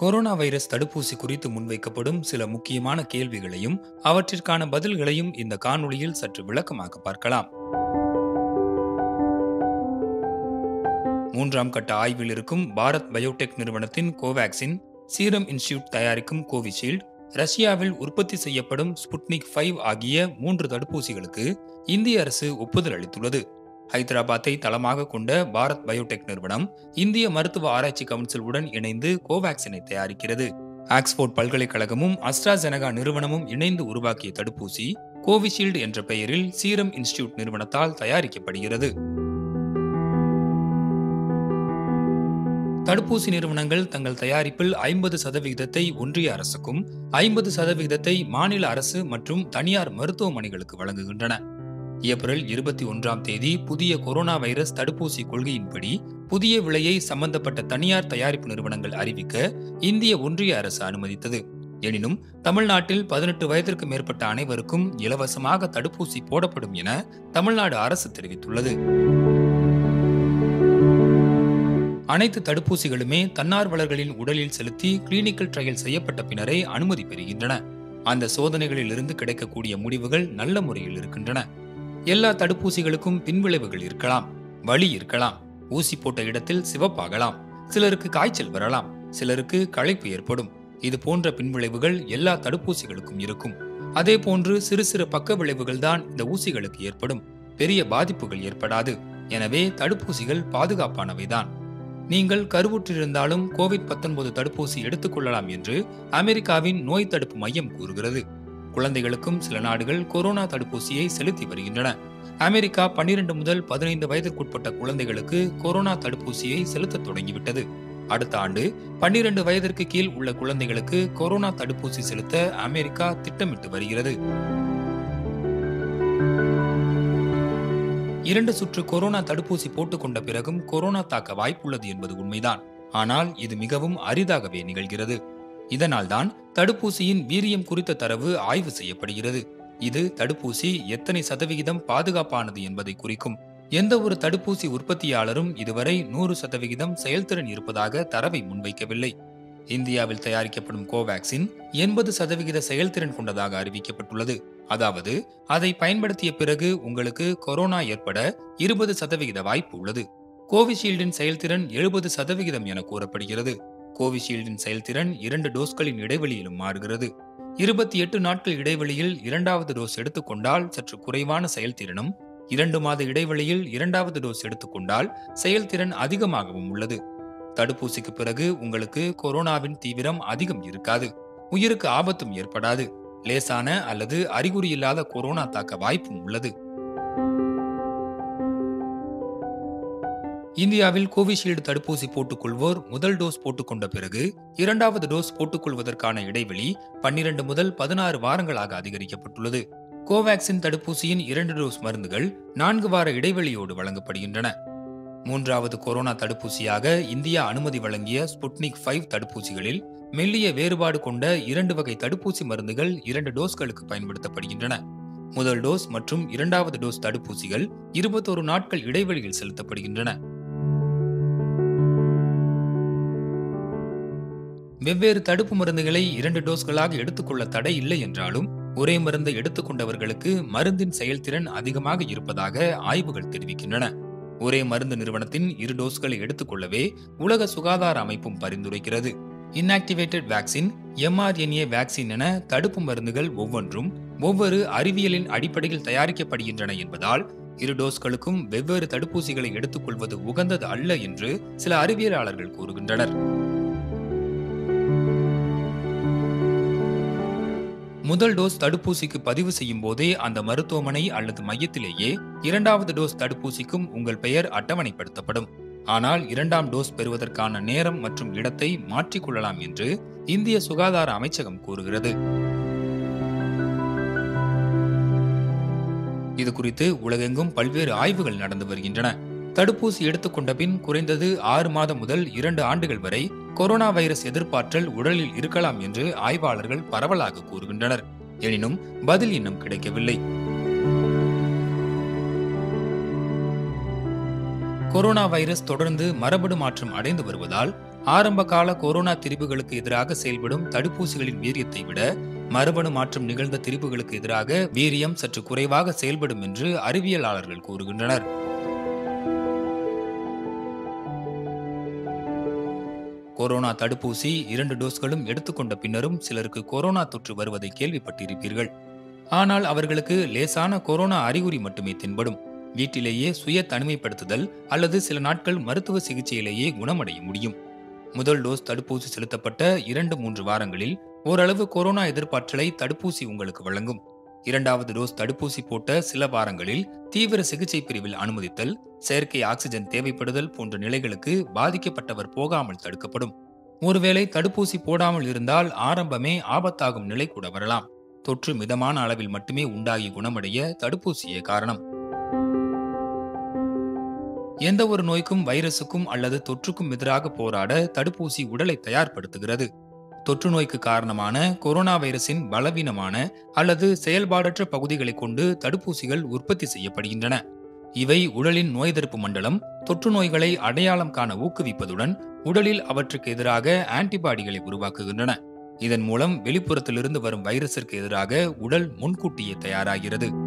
corona virus தடுப்பூசி குறித்து முன்வைக்கப்படும் சில முக்கியமான கேள்விகளையும் அவற்றிற்கான பதில்களையும் இந்த காணொளியில் சற்று விளக்கமாக பார்க்கலாம் மூன்றாம் கட்ட ஆய்வில் இருக்கும் பாரத் பயோடெக் நிறுவனத்தின் கோவேக்சின் சீரம் இன்ஸ்டிடியூட் தயாரிக்கும் கோவிஷீல்டு ரஷ்யாவில் உற்பத்தி செய்யப்படும் ஸ்புட்னிக் ஃபைவ் ஆகிய மூன்று தடுப்பூசிகளுக்கு இந்திய அரசு ஒப்புதல் அளித்துள்ளது ஹைதராபாத்தை தளமாக கொண்ட பாரத் பயோடெக் நிறுவனம் இந்திய மருத்துவ ஆராய்ச்சி கவுன்சில் உடன் இணைந்து கோவேக்சினை தயாரிக்கிறது ஆக்ஸ்போர்ட் பல்கலைக்கழகமும் அஸ்ட்ராசெனகா நிறுவனமும் இணைந்து உருவாக்கிய தடுப்பூசி கோவிஷீல்டு என்ற பெயரில் சீரம் இன்ஸ்டிடியூட் நிறுவனத்தால் தயாரிக்கப்படுகிறது தடுப்பூசி நிறுவனங்கள் தங்கள் தயாரிப்பில் ஐம்பது சதவிகிதத்தை ஒன்றிய அரசுக்கும் ஐம்பது சதவிகிதத்தை மாநில அரசு மற்றும் தனியார் மருத்துவமனைகளுக்கு வழங்குகின்றன ஏப்ரல் இருபத்தி ஒன்றாம் தேதி புதிய கொரோனா வைரஸ் தடுப்பூசி கொள்கையின்படி புதிய விலையை சம்பந்தப்பட்ட தனியார் தயாரிப்பு நிறுவனங்கள் அறிவிக்க இந்திய ஒன்றிய அரசு அனுமதித்தது எனினும் தமிழ்நாட்டில் பதினெட்டு வயதிற்கு மேற்பட்ட அனைவருக்கும் இலவசமாக தடுப்பூசி போடப்படும் என தமிழ்நாடு அரசு தெரிவித்துள்ளது அனைத்து தடுப்பூசிகளுமே தன்னார்வலர்களின் உடலில் செலுத்தி கிளினிக்கல் ட்ரையல் செய்யப்பட்ட பின்னரே அனுமதி பெறுகின்றன அந்த சோதனைகளில் இருந்து கிடைக்கக்கூடிய முடிவுகள் நல்ல முறையில் இருக்கின்றன எல்லா தடுப்பூசிகளுக்கும் பின்விளைவுகள் இருக்கலாம் வலி இருக்கலாம் ஊசி போட்ட இடத்தில் சிவப்பாகலாம் சிலருக்கு காய்ச்சல் வரலாம் சிலருக்கு களைப்பு ஏற்படும் இது போன்ற பின்விளைவுகள் எல்லா தடுப்பூசிகளுக்கும் இருக்கும் அதே போன்று சிறு சிறு பக்க விளைவுகள் தான் இந்த ஊசிகளுக்கு ஏற்படும் பெரிய பாதிப்புகள் ஏற்படாது எனவே தடுப்பூசிகள் பாதுகாப்பானவைதான் நீங்கள் கருவுற்றிருந்தாலும் கோவிட் 19 தடுப்பூசி எடுத்துக்கொள்ளலாம் என்று அமெரிக்காவின் நோய் தடுப்பு மையம் கூறுகிறது குழந்தைகளுக்கும் சில நாடுகள் கொரோனா தடுப்பூசியை செலுத்தி வருகின்றன அமெரிக்கா 12 முதல் பதினைந்து வயதிற்குட்பட்ட குழந்தைகளுக்கு கொரோனா தடுப்பூசியை செலுத்த தொடங்கிவிட்டது அடுத்த ஆண்டு 12 வயதிற்கு கீழ் உள்ள குழந்தைகளுக்கு கொரோனா தடுப்பூசி செலுத்த அமெரிக்கா திட்டமிட்டு வருகிறது இரண்டு சுற்று கொரோனா தடுப்பூசி போட்டுக்கொண்ட பிறகும் கொரோனா தாக்க வாய்ப்புள்ளது என்பது உண்மைதான் ஆனால் இது மிகவும் அரிதாகவே நிகழ்கிறது இதனால்தான் தடுப்பூசியின் வீரியம் குறித்த தரவு ஆய்வு செய்யப்படுகிறது இது தடுப்பூசி எத்தனை சதவிகிதம் பாதுகாப்பானது என்பதை குறிக்கும் எந்த ஒரு தடுப்பூசி உற்பத்தியாளரும் இதுவரை நூறு சதவிகிதம் செயல்திறன் இருப்பதாக தரவை முன்வைக்கவில்லை இந்தியாவில் தயாரிக்கப்படும் கோவேக்சின் எண்பது சதவிகித செயல்திறன் கொண்டதாக அறிவிக்கப்பட்டுள்ளது அதாவது அதை பயன்படுத்திய பிறகு உங்களுக்கு கொரோனா ஏற்பட இருபது சதவிகித வாய்ப்பு உள்ளது கோவிஷீல்டின் செயல்திறன் எழுபது சதவிகிதம் என கூறப்படுகிறது கோவிஷீல்டின் செயல்திறன் இரண்டு டோஸ்களின் இடைவெளியிலும் மாறுகிறது இருபத்தி எட்டு நாட்கள் இடைவெளியில் இரண்டாவது டோஸ் எடுத்துக்கொண்டால் சற்று குறைவான செயல்திறனும் இரண்டு மாத இடைவெளியில் இரண்டாவது டோஸ் எடுத்துக்கொண்டால் செயல்திறன் அதிகமாகவும் உள்ளது தடுப்பூசிக்கு பிறகு உங்களுக்கு கொரோனாவின் தீவிரம் அதிகம் இருக்காது உயிருக்கு ஆபத்தும் ஏற்படாது லேசான அல்லது அறிகுறி இல்லாத கொரோனா தாக்க வாய்ப்பும் உள்ளது இந்தியாவில் கோவிஷீல்டு தடுப்பூசி போட்டுக்கொள்வோர் முதல் டோஸ் போட்டுக்கொண்ட பிறகு இரண்டாவது டோஸ் போட்டுக்கொள்வதற்கான இடைவெளி பன்னிரண்டு முதல் பதினாறு வாரங்களாக அதிகரிக்கப்பட்டுள்ளது கோவேக்சின் தடுப்பூசியின் இரண்டு டோஸ் மருந்துகள் நான்கு வார இடைவெளியோடு வழங்கப்படுகின்றன மூன்றாவது கொரோனா தடுப்பூசியாக இந்தியா அனுமதி வழங்கிய ஸ்புட்னிக் ஃபைவ் தடுப்பூசிகளில் மெல்லிய வேறுபாடு கொண்ட இரண்டு வகை தடுப்பூசி மருந்துகள் இரண்டு டோஸ்களுக்கு பயன்படுத்தப்படுகின்றன முதல் டோஸ் மற்றும் இரண்டாவது டோஸ் தடுப்பூசிகள் இருபத்தோரு நாட்கள் இடைவெளியில் செலுத்தப்படுகின்றன வெவ்வேறு தடுப்பு மருந்துகளை இரண்டு டோஸ்களாக எடுத்துக்கொள்ள தடை இல்லை என்றாலும் ஒரே மருந்தை எடுத்துக்கொண்டவர்களுக்கு மருந்தின் செயல்திறன் அதிகமாக இருப்பதாக ஆய்வுகள் தெரிவிக்கின்றன ஒரே மருந்து நிறுவனத்தின் இரு டோஸ்களை எடுத்துக்கொள்ளவே உலக சுகாதார அமைப்பும் பரிந்துரைக்கிறது இன்ஆக்டிவேட்டட் வேக்சின் எம்ஆர்என்ஏ வேக்சின் என தடுப்பு மருந்துகள் ஒவ்வொன்றும் ஒவ்வொரு அறிவியலின் அடிப்படையில் தயாரிக்கப்படுகின்றன என்பதால் இரு டோஸ்களுக்கும் வெவ்வேறு தடுப்பூசிகளை எடுத்துக்கொள்வது உகந்தது அல்ல என்று சில அறிவியலாளர்கள் கூறுகின்றனர் முதல் டோஸ் தடுப்பூசிக்கு பதிவு செய்யும் போதே அந்த மருத்துவமனை அல்லது மையத்திலேயே இரண்டாவது டோஸ் தடுப்பூசிக்கும் உங்கள் பெயர் அட்டவணைப்படுத்தப்படும் ஆனால் இரண்டாம் டோஸ் பெறுவதற்கான நேரம் மற்றும் இடத்தை மாற்றிக்கொள்ளலாம் என்று இந்திய சுகாதார அமைச்சகம் கூறுகிறது இது குறித்து உலகெங்கும் பல்வேறு ஆய்வுகள் நடந்து வருகின்றன தடுப்பூசி எடுத்துக்கொண்ட பின் குறைந்தது ஆறு மாதம் முதல் இரண்டு ஆண்டுகள் வரை கொரோனா வைரஸ் எதிர்ப்பாற்றல் உடலில் இருக்கலாம் என்று ஆய்வாளர்கள் பரவலாக கூறுகின்றனர் எனினும் பதில் இன்னும் கிடைக்கவில்லை கொரோனா வைரஸ் தொடர்ந்து மரபணு மாற்றம் அடைந்து வருவதால் ஆரம்ப கால கொரோனா திரிபுகளுக்கு எதிராக செயல்படும் தடுப்பூசிகளின் வீரியத்தை விட மரபணு மாற்றம் நிகழ்ந்த திரிபுகளுக்கு எதிராக வீரியம் சற்று குறைவாக செயல்படும் என்று அறிவியலாளர்கள் கூறுகின்றனர் கொரோனா தடுப்பூசி இரண்டு டோஸ்களும் எடுத்துக்கொண்ட பின்னரும் சிலருக்கு கொரோனா தொற்று வருவதை கேள்விப்பட்டிருப்பீர்கள் ஆனால் அவர்களுக்கு லேசான கொரோனா அறிகுறி மட்டுமே தென்படும் வீட்டிலேயே சுய தனிமைப்படுத்துதல் அல்லது சில நாட்கள் மருத்துவ சிகிச்சையிலேயே குணமடைய முடியும் முதல் டோஸ் தடுப்பூசி செலுத்தப்பட்ட இரண்டு மூன்று வாரங்களில் ஓரளவு கொரோனா எதிர்ப்பாற்றலை தடுப்பூசி உங்களுக்கு வழங்கும் இரண்டாவது டோஸ் தடுப்பூசி போட்ட சில வாரங்களில் தீவிர சிகிச்சை பிரிவில் அனுமதித்தல் செயற்கை ஆக்சிஜன் தேவைப்படுதல் போன்ற நிலைகளுக்கு பாதிக்கப்பட்டவர் போகாமல் தடுக்கப்படும் ஒருவேளை தடுப்பூசி போடாமல் இருந்தால் ஆரம்பமே ஆபத்தாகும் நிலை கூட வரலாம் தொற்று மிதமான அளவில் மட்டுமே உண்டாகி குணமடைய தடுப்பூசியே காரணம் எந்த ஒரு நோய்க்கும் வைரசுக்கும் அல்லது தொற்றுக்கும் எதிராக போராட தடுப்பூசி உடலை தயார்படுத்துகிறது தொற்று நோய்க்கு காரணமான கொரோனா வைரஸின் பலவீனமான அல்லது செயல்பாடற்ற பகுதிகளை கொண்டு தடுப்பூசிகள் உற்பத்தி செய்யப்படுகின்றன இவை உடலின் நோய் எதிர்ப்பு மண்டலம் தொற்று நோய்களை அடையாளம் காண ஊக்குவிப்பதுடன் உடலில் அவற்றுக்கு எதிராக ஆன்டிபாடிகளை உருவாக்குகின்றன இதன் மூலம் வெளிப்புறத்திலிருந்து வரும் வைரஸிற்கு எதிராக உடல் முன்கூட்டியே தயாராகிறது